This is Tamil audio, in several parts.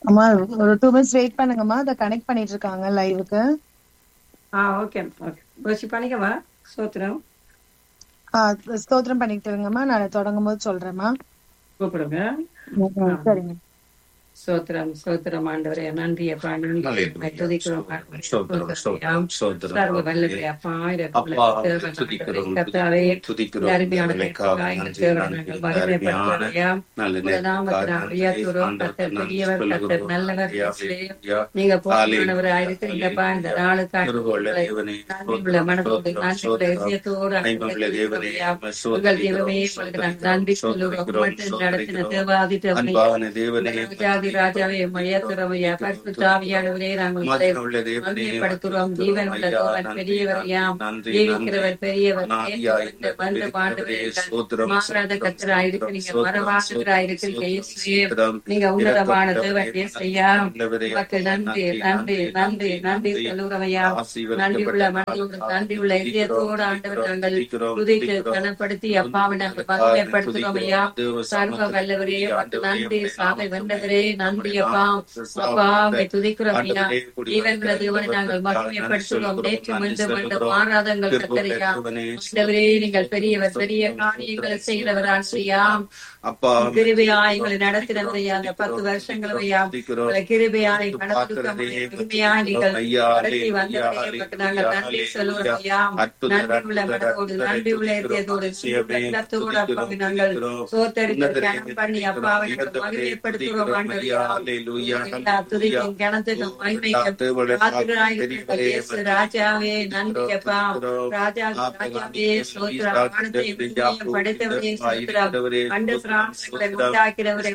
அம்மா ஒரு டூ மினிட்ஸ் வெயிட் பண்ணுங்கம்மா அதை கனெக்ட் பண்ணிட்டு இருக்காங்க லைவுக்கு ஆ ஓகே ஓகே வச்சு பண்ணிக்கவா சோத்திரம் ஸ்தோத்திரம் பண்ணிட்டு இருங்கம்மா நான் தொடங்கும் போது சொல்றேம்மா கூப்பிடுங்க ம், சரிங்க சோத்திரம் சோத்திரம் ஆண்டவரே நன்றி அப்பா நன்றி துதிக்கிறோம் ஆண்டவரே. சோத்திரம், சோத்திரம், சோத்திரம். சர்வ வல்லமை அப்பா இரக்கமுள்ள அப்பா, தேவன் துதிக்கிறோம், ஆண்டவரே. கர்த்தாவே, துதிக்கிறோம். அருமையான உங்களுக்காக தேவனாய் நன்றி, தேவனை நன்றி. நாங்கள் மகிமைப்படுத்துகிறோம் ஐயா. நல்ல உங்கள் நாமத்தை நேரத்துக்காக நாங்கள் உயர்த்துகிறோம். நன்றி. கர்த்தர் ஆண்டவருக்கு பெரியவர், நன்றி கர்த்தர் சொல்லுகிறோம். நல்லவர், ஐயா, இயேசுவே. ஐயா. நீங்க ஹalleluya, போதுமானவராய் இருக்கிறீங்கப்பா இந்த நாளுக்காக திருவுள்ள உங்களை தேவனே, நன்றியுள்ள மனதோடு சோத்திரம், நன்றியுள்ள சோத்திரம். இதயத்தோடு ஐம்புள்ள தேவனே, ஐயா. உம்மை உங்கள் தெய்வமே சோத்திரிக்கிறோம், உங்களுக்கு நாங்கள் நன்றி சொல்லுகிறோம் சோத்திரிக்கிறோம், மட்டும் நடத்தின சோத்திரிக்கிறோம். தேவாதி தேவனே அன்பான தேவனே ராஜாதி ராஜாவே மையத்துறவையா பரிசுத்தாவியானவரே நாங்கள் உங்களை மகிமையுள்ள தேவனே, மகிமைப்படுத்துகிறோம் ஜீவன் உள்ள ஐயா, தேவன் நன்றி, பெரியவரையாம் நன்றி, ஜீவிக்கிறவர் நன்றி. பெரியவர் நாதியா இந்த வந்து பெரியவரே, சோத்திரம், மாறாத சோத்திரம், கத்தராய் இருக்கிறீங்க சோத்திரம், மரவாசகராய் இருக்கிறீங்க இயேசுவே சோத்திரம். நீங்க உன்னதமான இரக்கம் தேவன் உள்ளவரே, இயேசையா நல்லவரே, உமக்கு நன்றி நன்றி நன்றி நன்றி சொல்லுகிறவையா நன்றி உள்ள மனதோடு நன்றி உள்ள இதயத்தோடு ஆண்டவர் நாங்கள் துதித்து கனப்படுத்தி அப்பாவை நாங்கள் மகிமைப்படுத்துகிறோம் ஐயா சர்வ வல்லவரே உமக்கு நன்றி சாமி வென்றவரே நன்றி அப்பா அப்பா உம்மை துதிக்கிறோம் ஐயா ஜீவன்கிற தேவனை நாங்கள் மகிமைப்படுத்துகிறோம் நேற்று முன்பு முன்பு மாறாதங்கள் கத்தரையா ஆண்டவரே நீங்கள் பெரியவர் பெரிய காரியங்களை செய்கிறவர் ஆசிரியா அப்பா கிருபையாய் எங்களை நடத்தினவரையா அந்த பத்து வருஷங்களையா உங்களை கிருபையாய் நடத்திருக்கிறவரே, உண்மையாய் நீங்கள் நடத்தி வந்தவரே உமக்கு நாங்கள் நன்றி சொல்லுகிறோம் ஐயா நன்றி உள்ள மனதோடு நன்றி உள்ள இதயத்தோடு உள்ளத்தோடு அப்பாவை நாங்கள் சோத்தரித்து கனம் பண்ணி அப்பாவை நாங்கள் மகிமைப்படுத்துகிறோம் ஆண்டவரையா எல்லா துதிக்கும் கணத்துக்கும் மகிமைக்கும் ஆசிரியராய் இருக்கிற இயேசு ராஜாவே நன்றி அப்பா ராஜா ராஜாவே சோத்ரா வானத்தை பூமியையும் படைத்தவரே சோத்ரா கண்டு பிராணங்களை உண்டாக்கிறவரே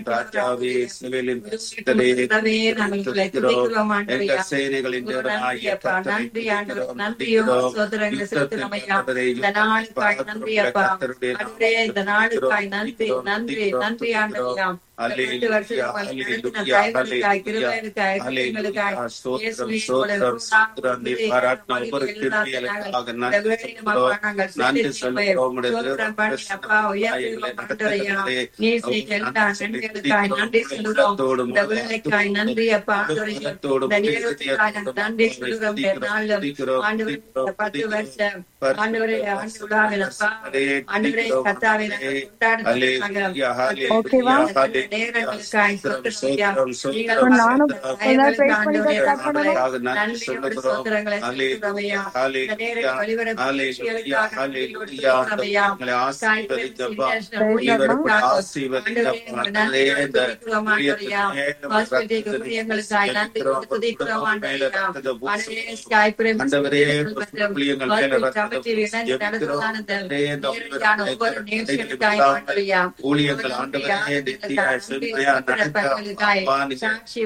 உருவாக்கிறவரே, நாங்கள் உங்களை துதிக்கிறோம் ஆண்டவரையா நன்றி அப்பா நன்றி ஆண்டவர் நன்றியோ சோதரங்களை செலுத்துகிறோம் ஐயா இந்த நாளுக்காய் நன்றி அப்பா ஆண்டவரே இந்த நாளுக்காய் நன்றி நன்றி நன்றி ஆண்டவரையா ரெண்டு வருஷம் நடத்தின தயவுகளுக்காய் கிருபைகளுக்காய் இரக்கங்களுக்காய் இயேசுவே உங்களை உருவாக்குவதே இந்த வேளையிலும் அப்பா நாங்கள் சிந்தித்து சோத்திரம் பண்ணி அப்பா உயர்த்துகிறோம் ஆண்டவரையா நீ செய்த எல்லா நன்மைகளுக்காய் நன்றி சொல்லுகிறோம் இந்த வேலைக்காய் நன்றி அப்பா ஆண்டவரையா இந்த நேரத்துக்காய் நாங்கள் நன்றி சொல்லுகிறோம் இந்த நாளிலும் ஆண்டவரே இந்த பத்து வருஷம் ஆண்டவரே ஆண்டு விழாவில் அப்பா ஆண்டவரே கத்தாவை நாங்கள் கொண்டாடுறதுக்காக ஓகேவா? நேரங்களுக்காய் சொத்துரையா நீங்கள் இப்ப நானும் தயவுகளுக்கு எல்லாரும் ஆண்டவரே praise பண்ணி உங்களை நன்றியோடு சோத்திரங்களை செலுத்துகிறோம் ஐயா இந்த நேர வழிபட நிகழ்ச்சிகளுக்காக நன்றியோடு சொல்லுகிறோம் ஐயா ஊழியர்கள் ஆண்டவரே நித்தியாய் செம்மையா நடத்தாய் சாட்சி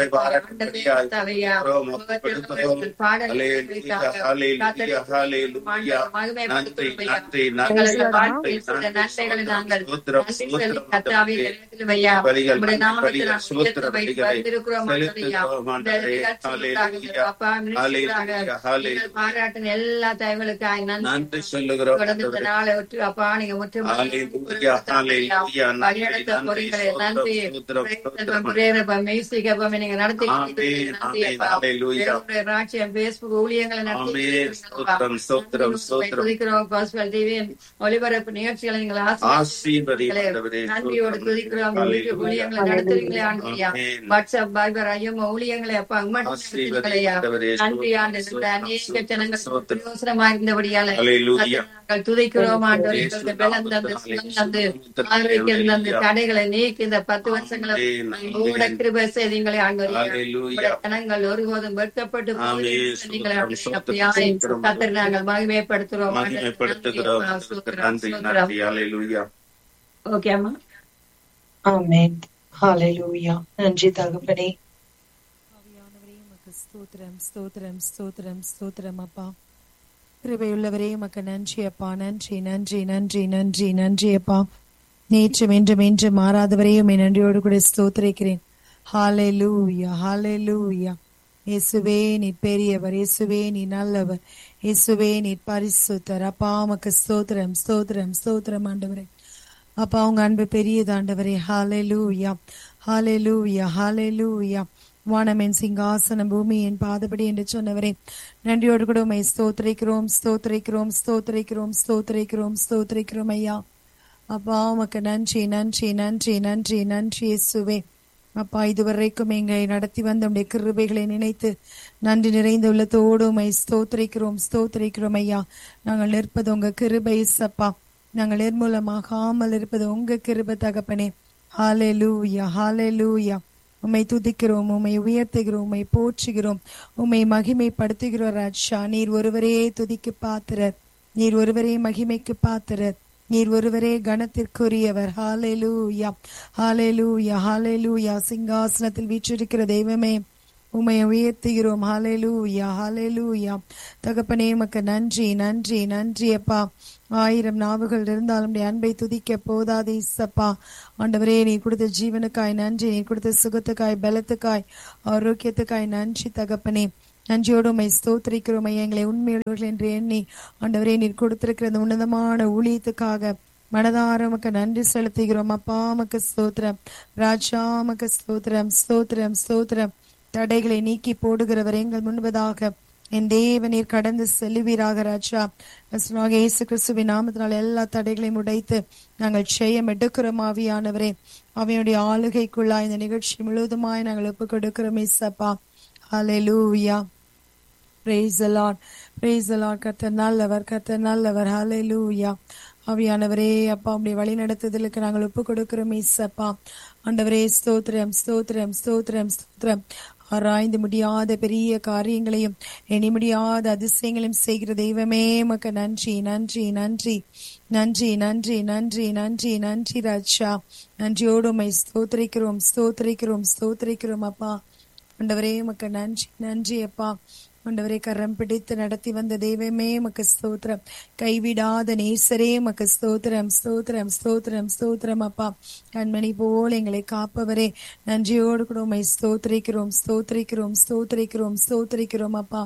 நன்றி நன்றி நன்றி எங்களது நன்றி வாழ்க்கையில் நன்மைகளை நாங்கள் நன்றி சொல்லி கர்த்தாவே நிலையத்தில் வையா உம்முடைய நாமத்தில் நாங்கள் உயர்த்தி வைத்து வந்திருக்கிறோம் ஆண்டவரையா. இந்த நிகழ்ச்சிக்காக, அப்பா, மினிஸ்டராக நீங்கள் பாராட்டின எல்லா தயவுகளுக்காய் நன்றி நன்றி சொல்லுகிறோம் தொடர்ந்து இந்த நாளை ஒற்று அப்பா நீங்க முற்றும் ஹalleluya ஹalleluya வழிநடத்த பொறிகளை நன்றி பிரேரபம் மெய்சிகபம் நீங்க நடத்தி ஆமென், நன்றி ஆமென், அப்பா. ஹalleluya. தேவனுடைய ராஜ்யம் பேஸ்புக் ஊழியங்களை நடத்தி ஆமென். ஸ்தோத்திரம், ஸ்தோத்திரம், ஸ்தோத்திரம். துதிக்கிறோம் பாஸ்பல் டிவி ஒளிபரப்பு நிகழ்ச்சிகளை நீங்கள் ஆசீர்வதி ஆண்டவரே. நன்றியோடு துதிக்கிறோம் ஹalleluya. ஊழியங்களை நடத்துறீங்களே ஆண்டியா ஆமென். வாட்ஸ்அப் பைபர் ஐயம் ஊழியங்களை அப்பா ஆசீர்வதி உண்மையா ஆண்டவரே. நன்றி ஆண்டு அநேக ஜனங்கள் ஸ்தோத்திரம். பிரயோசனமா இருந்தபடியால ஹalleluya. நாங்கள் துதிக்கிறோம் ஆண்டவர் எங்களுக்கு பலம் தந்து சுகம் தந்து ஆரோக்கியம் தந்து தடைகளை நீக்கி இந்த பத்து வருஷங்களை கூட கிருபை செய்தீங்களே ஆண்டவர் ஹalleluya. ஜனங்கள் ஒருபோதும் வெட்கப்பட்டு ஆமென். நீங்களை ஸ்தோத்திரம், அப்படியாய் ஸ்தோத்திரம். கத்தர் நாங்கள் மகிமைப்படுத்துறோம் மகிமைப்படுத்துகிறோம் நன்றி நன்றி ஹalleluya. ஓகே அம்மா ஆமென் ஹalleluya நன்றி தகப்பனே ஆவியானவரே உமக்கு ஸ்தோத்திரம் ஸ்தோத்திரம் ஸ்தோத்திரம் ஸ்தோத்திரம் அப்பா கிருபையுள்ளவரே உமக்கு நன்றி அப்பா நன்றி நன்றி நன்றி நன்றி நன்றி அப்பா நேற்றும் என்றும் என்று மாறாதவரையும் என் நன்றியோடு கூட ஸ்தோத்திரிக்கிறேன் ஹாலே லூயா ஹாலே லூயா இயேசுவே நீ பெரியவர் இயேசுவே நீ நல்லவர் இயேசுவே நீ பரிசுத்தர் அப்பா உமக்கு ஸ்தோத்திரம் ஸ்தோத்திரம் ஸ்தோத்திரம் ஆண்டவரே அப்பா உங்க அன்பு பெரியது ஆண்டவரே ஹாலே லூயா ஹalleluya ஹalleluya வானமின் சிங்காசனம் பூமியின் பாதபடி என்று சொன்னவரே நன்றியோடு கூட உமை ஸ்தோத்திரிக்கிறோம் ஸ்தோத்திரிக்கிறோம் ஸ்தோத்திரிக்கிறோம் ஸ்தோத்திரிக்கிறோம் ஸ்தோத்திரிக்கிறோம் ஐயா அப்பா உமக்கு நன்றி நன்றி நன்றி நன்றி நன்றி இயேசுவே அப்பா இதுவரைக்கும் எங்களை நடத்தி வந்த உடைய கிருபைகளை நினைத்து நன்றி நிறைந்த உள்ளத்தோடு உமை ஸ்தோத்திரிக்கிறோம் ஸ்தோத்திரிக்கிறோம் ஐயா நாங்கள் நிற்பது உங்க கிருபை சப்பா நாங்கள் நிர்மூலமாகாமல் இருப்பது உங்க கிருபை தகப்பனே ஹாலே லூயா ஹாலே லூயா உம்மை துதிக்கிறோம் உம்மை உயர்த்துகிறோம் உம்மை போற்றுகிறோம் உம்மை மகிமைப்படுத்துகிறோம் ராஜா நீர் ஒருவரே துதிக்கு பாத்திரர் நீர் ஒருவரே மகிமைக்கு பாத்திரர் நீர் ஒருவரே கணத்திற்குரியவர் ஹாலேலூயா ஹாலேலூயா ஹாலேலூயா சிங்காசனத்தில் வீற்றிருக்கிற தெய்வமே உம்மை உயர்த்துகிறோம் ஹாலேலூயா ஹாலேலூயா தகப்பனே உமக்கு நன்றி நன்றி நன்றி அப்பா ஆயிரம் நாவுகள் இருந்தாலும் உடைய அன்பை துதிக்க போதாதே சப்பா ஆண்டவரே நீ கொடுத்த ஜீவனுக்காய் நன்றி நீ கொடுத்த சுகத்துக்காய் பலத்துக்காய் ஆரோக்கியத்துக்காய் நன்றி தகப்பனே நன்றியோடு உமை ஸ்தோத்திரிக்கிறோம் எங்களை உண்மையுள்ளவர்கள் என்று எண்ணி ஆண்டவரே நீர் கொடுத்திருக்கிற அந்த உன்னதமான ஊழியத்துக்காக மனதார உமக்கு நன்றி செலுத்துகிறோம் அப்பா உமக்கு ஸ்தோத்திரம் ராஜா உமக்கு ஸ்தோத்திரம் ஸ்தோத்திரம் ஸ்தோத்திரம் தடைகளை நீக்கி போடுகிறவர் எங்கள் முன்பதாக என் தேவனீர் கடந்து செல்லுவீராக ராஜா கர்த்தராகிய இயேசு கிறிஸ்துவின் நாமத்தினால் எல்லா தடைகளையும் உடைத்து நாங்கள் செய்யம் எடுக்கிறோம் ஆவியானவரே அவையுடைய ஆளுகைக்குள்ளா இந்த நிகழ்ச்சி முழுவதுமாய் நாங்கள் ஒப்பு கொடுக்கிறோம் இசப்பா ஹalleluya praise the lord praise the lord கர்த்தர் நல்லவர் கர்த்தர் நல்லவர் ஹalleluya ஆவியானவரே அப்பா உடைய வழி நடத்துதலுக்கு நாங்கள் ஒப்பு கொடுக்கிறோம் இசப்பா ஆண்டவரே ஸ்தோத்திரம் ஸ்தோத்திரம் ஸ்தோத்திரம் ஸ்தோத்திரம் ஆராய்ந்து முடியாத பெரிய காரியங்களையும் எண்ணி முடியாத அதிசயங்களையும் செய்கிற தெய்வமே மக்க நன்றி நன்றி நன்றி நன்றி நன்றி நன்றி நன்றி நன்றி ராஜா நன்றியோடு உமை ஸ்தோத்திரிக்கிறோம் ஸ்தோத்திரிக்கிறோம் ஸ்தோத்திரிக்கிறோம் அப்பா ஆண்டவரே மக்க நன்றி நன்றி அப்பா ஆண்டவரே கரம் பிடித்து நடத்தி வந்த தெய்வமே மக்கு ஸ்தோத்திரம் கைவிடாத நேசரே மக்கு ஸ்தோத்திரம் ஸ்தோத்திரம் ஸ்தோத்திரம் ஸ்தோத்திரம் அப்பா கண்மணி போல் எங்களை காப்பவரே நன்றியோடு கூட உமை ஸ்தோத்திரிக்கிறோம் ஸ்தோத்திரிக்கிறோம் ஸ்தோத்திரிக்கிறோம் ஸ்தோத்திரிக்கிறோம் அப்பா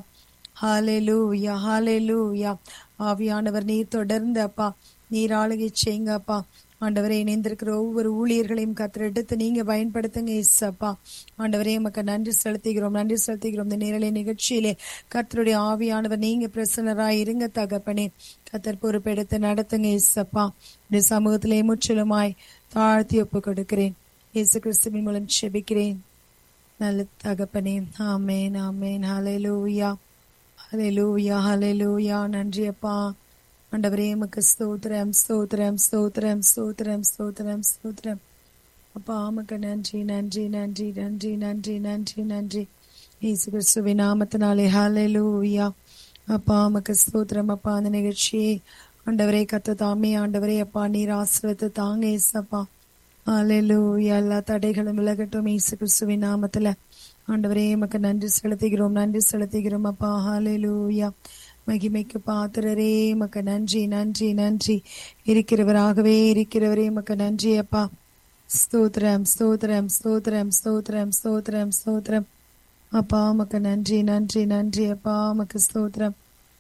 ஹாலேலூயா ஹாலேலூயா ஆவியானவர் நீர் தொடர்ந்து அப்பா நீர் ஆளுகை செய்யுங்க அப்பா ஆண்டவரே இணைந்திருக்கிற ஒவ்வொரு ஊழியர்களையும் கத்திர எடுத்து நீங்க பயன்படுத்துங்க இசப்பா ஆண்டவரே நமக்கு நன்றி செலுத்துகிறோம் நன்றி செலுத்துகிறோம் இந்த நேரலை நிகழ்ச்சியிலே கத்தருடைய ஆவியானவர் நீங்க பிரசன்னராய் இருங்க தகப்பனே கத்தர் பொறுப்பெடுத்து நடத்துங்க இசப்பா இந்த சமூகத்திலே முற்றிலுமாய் தாழ்த்தி ஒப்பு கொடுக்கிறேன் இயேசு கிறிஸ்துவின் மூலம் செபிக்கிறேன் நல்ல தகப்பனே ஆமேன் ஆமேன் ஹalleluya ஹalleluya ஹalleluya நன்றி அப்பா ஆண்டவரே உமக்கு ஸ்தோத்திரம் ஸ்தோத்திரம் ஸ்தோத்திரம் ஸ்தோத்திரம் ஸ்தோத்திரம் ஸ்தோத்திரம் அப்பா உமக்கு நன்றி நன்றி நன்றி நன்றி நன்றி நன்றி நன்றி இயேசு கிறிஸ்துவின் நாமத்தினாலே ஹalleluya அப்பா உமக்கு ஸ்தோத்திரம் அப்பா அந்த நிகழ்ச்சியை ஆண்டவரே கத்த தாமே ஆண்டவரே அப்பா நீர் ஆசிரியத்தை தாங்க ஏசப்பா ஹalleluya எல்லா தடைகளும் விலகட்டும் இயேசு கிறிஸ்துவின் நாமத்துல ஆண்டவரே உமக்கு நன்றி செலுத்துகிறோம் நன்றி செலுத்துகிறோம் அப்பா ஹalleluya மகிமைக்கு பாத்திரரே மக்க நன்றி நன்றி நன்றி இருக்கிறவராகவே இருக்கிறவரே மக்க நன்றி அப்பா ஸ்தோத்திரம் ஸ்தோத்திரம் ஸ்தோத்திரம் ஸ்தோத்திரம் ஸ்தோத்திரம் ஸ்தோத்திரம் அப்பா மக்க நன்றி நன்றி நன்றி அப்பா மக்கு ஸ்தோத்திரம்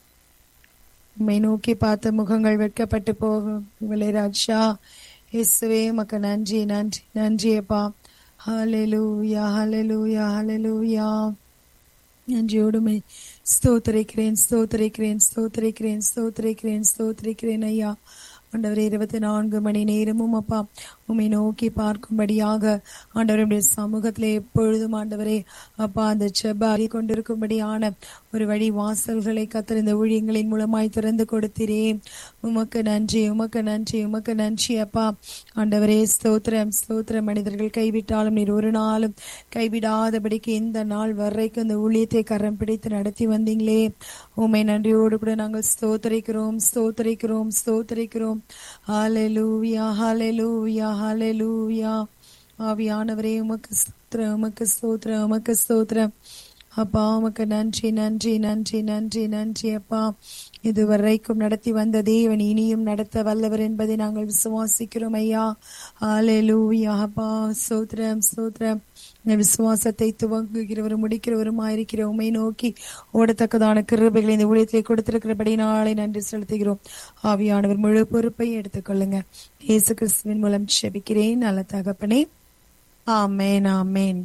உம்மை நோக்கி பார்த்த முகங்கள் வெட்கப்பட்டு போகும் ராஜா இயேசுவே மக்க நன்றி நன்றி நன்றி அப்பா ஹalleluya ஹalleluya ஹalleluya நன்றியோடுமை ஸ்தோத்தரிக்கிறேன் ஸ்தோத்தரிக்கிறேன் ஸ்தோத்தரிக்கிறேன் ஸ்தோத்தரிக்கிறேன் ஸ்தோத்தரிக்கிறேன் ஐயா ஆண்டவரே இருபத்தி நான்கு மணி நேரமும் அப்பா உம்மை நோக்கி பார்க்கும்படியாக ஆண்டவருடைய சமூகத்திலே எப்பொழுதும் ஆண்டவரே அப்பா அந்த செப கொண்டிருக்கும்படியான ஒரு வழி வாசல்களை கத்தர் இந்த ஊழியங்களின் மூலமாய் திறந்து கொடுத்தீரே உமக்கு நன்றி உமக்கு நன்றி உமக்கு நன்றி அப்பா ஆண்டவரே ஸ்தோத்திரம் ஸ்தோத்திரம் மனிதர்கள் கைவிட்டாலும் நீர் ஒரு நாளும் கைவிடாதபடிக்கு இந்த நாள் வரைக்கும் இந்த ஊழியத்தை கரம் பிடித்து நடத்தி வந்தீங்களே உண்மை நன்றியோடு கூட நாங்கள் ஸ்தோத்தரிக்கிறோம் ஸ்தோத்தரிக்கிறோம் ஸ்தோத்தரிக்கிறோம் ஹalleluya ஹalleluya ஹalleluya ஆவியானவரே உமக்கு ஸ்தோத்திரம் உமக்கு ஸ்தோத்திரம் உமக்கு ஸ்தோத்திரம் அப்பா உமக்கு நன்றி நன்றி நன்றி நன்றி நன்றி அப்பா இதுவரைக்கும் நடத்தி வந்த தேவன் இனியும் நடத்த வல்லவர் என்பதை நாங்கள் விசுவாசிக்கிறோம் ஐயா ஹalleluya அப்பா ஸ்தோத்திரம் ஸ்தோத்திரம் இந்த விசுவாசத்தை துவங்குகிறவரும் முடிக்கிறவருமா இருக்கிற உமை நோக்கி ஓடத்தக்கதான கிருபைகளை இந்த ஊழியத்தை கொடுத்திருக்கிறபடி நாளை நன்றி செலுத்துகிறோம் ஆவியானவர் முழு பொறுப்பை எடுத்துக்கொள்ளுங்க இயேசு கிறிஸ்துவின் மூலம் செபிக்கிறேன் நல்ல தகப்பனே ஆமேன் ஆமேன்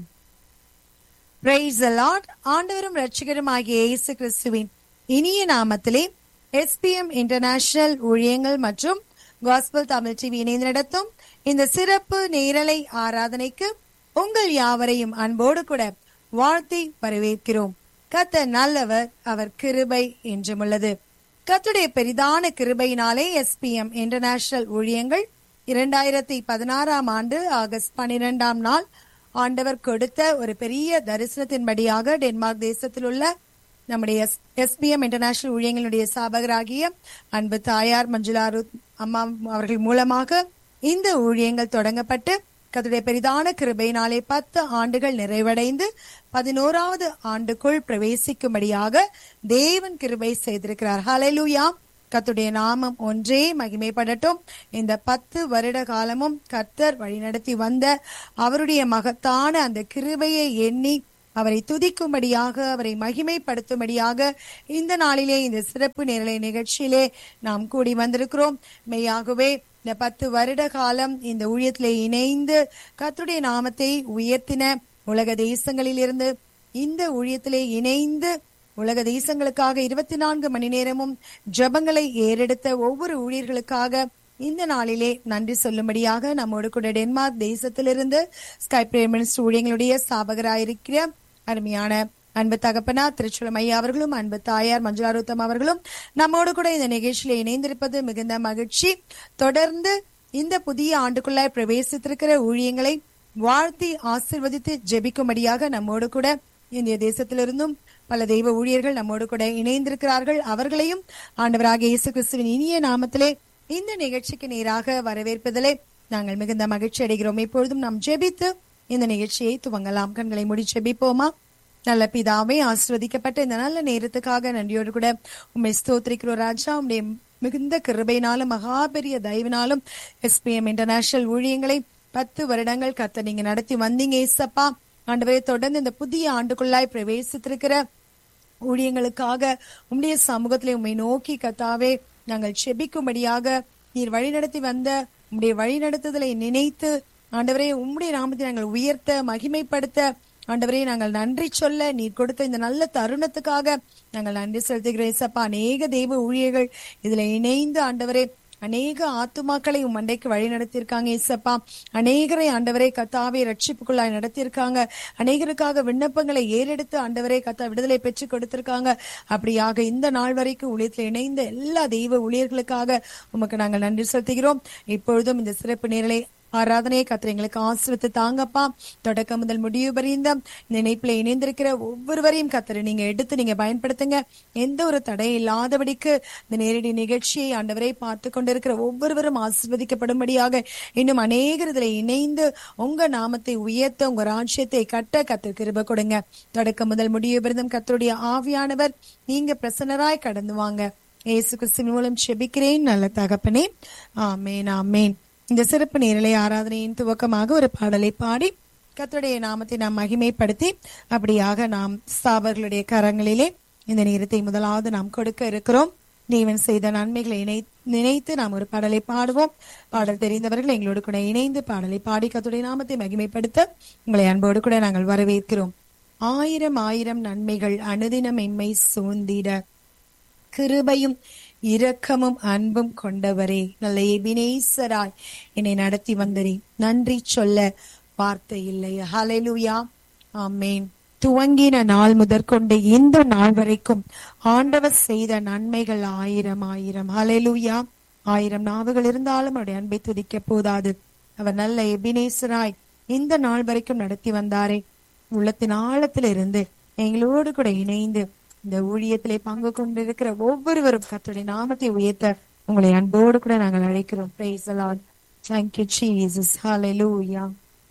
பிரைஸ் லார்ட் ஆண்டவரும் ரட்சகரும் ஆகிய இயேசு கிறிஸ்துவின் இனிய நாமத்திலே எஸ்பிஎம் இன்டர்நேஷனல் ஊழியங்கள் மற்றும் காஸ்பல் தமிழ் டிவி இணைந்து நடத்தும் இந்த சிறப்பு நேரலை ஆராதனைக்கு உங்கள் யாவரையும் அன்போடு கூட வாழ்த்தி வரவேற்கிறோம் கத்த நல்லவர் அவர் கிருபை என்றும் உள்ளது கத்துடைய பெரிதான கிருபையினாலே எஸ்பிஎம் இன்டர்நேஷனல் ஊழியங்கள் இரண்டாயிரத்தி பதினாறாம் ஆண்டு ஆகஸ்ட் பனிரெண்டாம் நாள் ஆண்டவர் கொடுத்த ஒரு பெரிய தரிசனத்தின்படியாக டென்மார்க் தேசத்தில் உள்ள நம்முடைய எஸ்பிஎம் இன்டர்நேஷனல் ஊழியங்களுடைய சாபகராகிய அன்பு தாயார் மஞ்சுளா ரூத் அம்மா அவர்கள் மூலமாக இந்த ஊழியங்கள் தொடங்கப்பட்டு கத்துடைய பெரிதான கிருபையினாலே பத்து ஆண்டுகள் நிறைவடைந்து பதினோராவது ஆண்டுக்குள் பிரவேசிக்கும்படியாக தேவன் கிருபை செய்திருக்கிறார் ஹalleluya கத்துடைய நாமம் ஒன்றே மகிமைப்படட்டும் இந்த பத்து வருட காலமும் கர்த்தர் வழிநடத்தி வந்த அவருடைய மகத்தான அந்த கிருபையை எண்ணி அவரை துதிக்கும்படியாக அவரை மகிமைப்படுத்தும்படியாக இந்த நாளிலே இந்த சிறப்பு நேரலை நிகழ்ச்சியிலே நாம் கூடி வந்திருக்கிறோம் மெய்யாகவே இந்த பத்து வருட காலம் இந்த ஊழியத்திலே இணைந்து கர்த்தருடைய நாமத்தை உயர்த்தின உலக தேசங்களில் இருந்து இந்த ஊழியத்திலே இணைந்து உலக தேசங்களுக்காக இருபத்தி நான்கு மணி நேரமும் ஜபங்களை ஏறெடுத்த ஒவ்வொரு ஊழியர்களுக்காக இந்த நாளிலே நன்றி சொல்லும்படியாக நம்மோடு கூட டென்மார்க் தேசத்திலிருந்து ஸ்கை பிரேமன்ஸ் ஊழியங்களுடைய ஸ்தாபகராயிருக்கிற அருமையான அன்பு தகப்பனா திருச்சுலம் ஐயா அவர்களும் அன்பு தாயார் மஞ்சுளாருத்தம் அவர்களும் நம்மோடு கூட இந்த நிகழ்ச்சியில இணைந்திருப்பது மிகுந்த மகிழ்ச்சி தொடர்ந்து இந்த புதிய ஆண்டுக்குள்ளாய் பிரவேசித்திருக்கிற ஊழியங்களை வாழ்த்தி ஆசிர்வதித்து ஜெபிக்கும்படியாக நம்மோடு கூட இந்திய தேசத்திலிருந்தும் பல தெய்வ ஊழியர்கள் நம்மோடு கூட இணைந்திருக்கிறார்கள் அவர்களையும் ஆண்டவராக இயேசு கிறிஸ்துவின் இனிய நாமத்திலே இந்த நிகழ்ச்சிக்கு நேராக வரவேற்பதிலே நாங்கள் மிகுந்த மகிழ்ச்சி அடைகிறோம் இப்பொழுதும் நாம் ஜெபித்து இந்த நிகழ்ச்சியை துவங்கலாம் கண்களை முடி ஜெபிப்போமா நல்ல பிதாவே ஆசிர்வதிக்கப்பட்ட இந்த நல்ல நேரத்துக்காக நன்றியோடு கூட உண்மை ஸ்தோத்திரிக்கிறோம் ராஜா உடைய மிகுந்த கிருபையினாலும் மகா பெரிய தயவினாலும் எஸ்பிஎம் இன்டர்நேஷனல் ஊழியங்களை பத்து வருடங்கள் கத்த நீங்க நடத்தி வந்தீங்க ஏசப்பா ஆண்டவரை தொடர்ந்து இந்த புதிய ஆண்டுக்குள்ளாய் பிரவேசித்திருக்கிற ஊழியங்களுக்காக உம்முடைய சமூகத்திலே உண்மை நோக்கி கத்தாவே நாங்கள் செபிக்கும்படியாக நீர் வழிநடத்தி வந்த உம்முடைய வழிநடத்துதலை நினைத்து ஆண்டவரே உம்முடைய நாமத்தை நாங்கள் உயர்த்த மகிமைப்படுத்த ஆண்டவரே நாங்கள் நன்றி சொல்ல நீர் கொடுத்த இந்த நல்ல தருணத்துக்காக நாங்கள் நன்றி செலுத்துகிறேன் ஏசப்பா அநேக தெய்வ ஊழியர்கள் இதுல இணைந்து ஆண்டவரே அநேக ஆத்துமாக்களை உம் மண்டைக்கு வழி நடத்தியிருக்காங்க ஏசப்பா அநேகரை ஆண்டவரை கத்தாவை ரட்சிப்புக்குள்ளாய் நடத்தியிருக்காங்க அநேகருக்காக விண்ணப்பங்களை ஏறெடுத்து ஆண்டவரை கத்தா விடுதலை பெற்று கொடுத்திருக்காங்க அப்படியாக இந்த நாள் வரைக்கும் ஊழியத்தில் இணைந்த எல்லா தெய்வ ஊழியர்களுக்காக உமக்கு நாங்கள் நன்றி செலுத்துகிறோம் இப்பொழுதும் இந்த சிறப்பு நேரலை ஆராதனையை கத்திர எங்களுக்கு ஆசிரியத்து தாங்கப்பா தொடக்கம் முதல் முடிவு பரிந்த இந்த இணைப்புல இணைந்திருக்கிற ஒவ்வொருவரையும் கத்திர நீங்க எடுத்து நீங்க பயன்படுத்துங்க எந்த ஒரு தடை இல்லாதபடிக்கு இந்த நேரடி நிகழ்ச்சியை ஆண்டவரை பார்த்து கொண்டிருக்கிற ஒவ்வொருவரும் ஆசிர்வதிக்கப்படும்படியாக இன்னும் அநேகர் இதுல இணைந்து உங்க நாமத்தை உயர்த்த உங்க ராஜ்யத்தை கட்ட கத்திர கிருப கொடுங்க தொடக்கம் முதல் முடிவு பரிந்தம் கத்தருடைய ஆவியானவர் நீங்க பிரசன்னராய் கடந்து வாங்க ஏசு கிறிஸ்துவின் மூலம் செபிக்கிறேன் நல்ல தகப்பனே ஆமேன் ஆமேன் இந்த சிறப்பு நேரலை ஆராதனையின் துவக்கமாக ஒரு பாடலை பாடி கத்தருடைய நாமத்தை நாம் மகிமைப்படுத்தி அப்படியாக நாம் ஸ்தாபர்களுடைய கரங்களிலே இந்த நேரத்தை முதலாவது நாம் கொடுக்க இருக்கிறோம் தேவன் செய்த நன்மைகளை இணை நினைத்து நாம் ஒரு பாடலை பாடுவோம் பாடல் தெரிந்தவர்கள் எங்களோடு கூட இணைந்து பாடலை பாடி கத்துடைய நாமத்தை மகிமைப்படுத்த உங்களை அன்போடு கூட நாங்கள் வரவேற்கிறோம் ஆயிரம் ஆயிரம் நன்மைகள் அனுதினம் என்மை சூழ்ந்திட கிருபையும் இரக்கமும் அன்பும் கொண்டவரே நல்ல எபினேசராய் என்னை நடத்தி வந்தரே நன்றி சொல்ல வார்த்தை இல்லை ஹalleluya ஆமேன் துவங்கின நாள் முதற்கொண்டு இந்த நாள் வரைக்கும் ஆண்டவர் செய்த நன்மைகள் ஆயிரம் ஆயிரம் ஹalleluya ஆயிரம் நாவுகள் இருந்தாலும் அவருடைய அன்பை துதிக்க போதாது அவர் நல்ல எபினேசராய் இந்த நாள் வரைக்கும் நடத்தி வந்தாரே உள்ளத்தின் ஆழத்துல இருந்து எங்களோடு கூட இணைந்து இந்த ஊழியத்திலே பங்கு கொண்டிருக்கிற ஒவ்வொருவரும் கர்த்தருடைய நாமத்தை உயர்த்த உங்களை அன்போடு கூட நாங்கள் அழைக்கிறோம் praise the lord thank you jesus hallelujah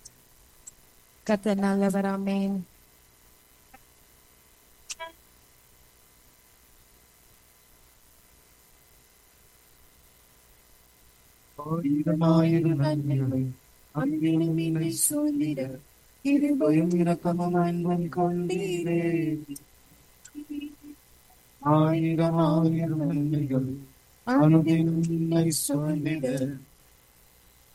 கர்த்தர் நல்லவர் ஆமென் ஆயிரமாயிரம் நன்மைகளை அன்பினும் என்னை சூழ்ந்திட இருபயம் இரக்கமும் அன்பும் கொண்டீரே ஆயிரம் ஆயிரம் நன்மைகள் அனுதினம் என்னை சூழ்ந்திட